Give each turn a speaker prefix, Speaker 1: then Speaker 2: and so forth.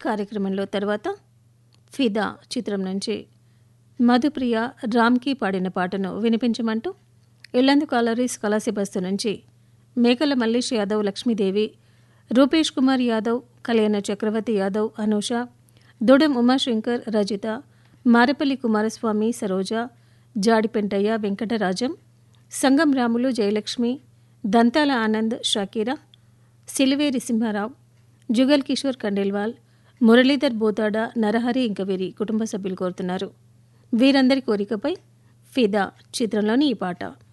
Speaker 1: కార్యక్రమంలో తర్వాత ఫిదా చిత్రం నుంచి మధుప్రియ రామ్కి పాడిన పాటను వినిపించమంటూ ఇల్లందు కాలరీస్ కళాసిబస్తు నుంచి మేకల మల్లేష్ యాదవ్ లక్ష్మీదేవి రూపేష్ కుమార్ యాదవ్ కళ్యాణ చక్రవర్తి యాదవ్ అనూష దొడెం ఉమాశంకర్ రజిత మారపల్లి కుమారస్వామి సరోజ జాడిపెంటయ్య వెంకటరాజం సంగం రాములు జయలక్ష్మి దంతాల ఆనంద్ షకీరా సిలివేరి సింహారావు జుగల్ కిషోర్ కండేల్వాల్ మురళీధర్ బోతాడ నరహరి ఇంక వీరి కుటుంబ సభ్యులు కోరుతున్నారు వీరందరి కోరికపై ఫిదా చిత్రంలోని ఈ పాట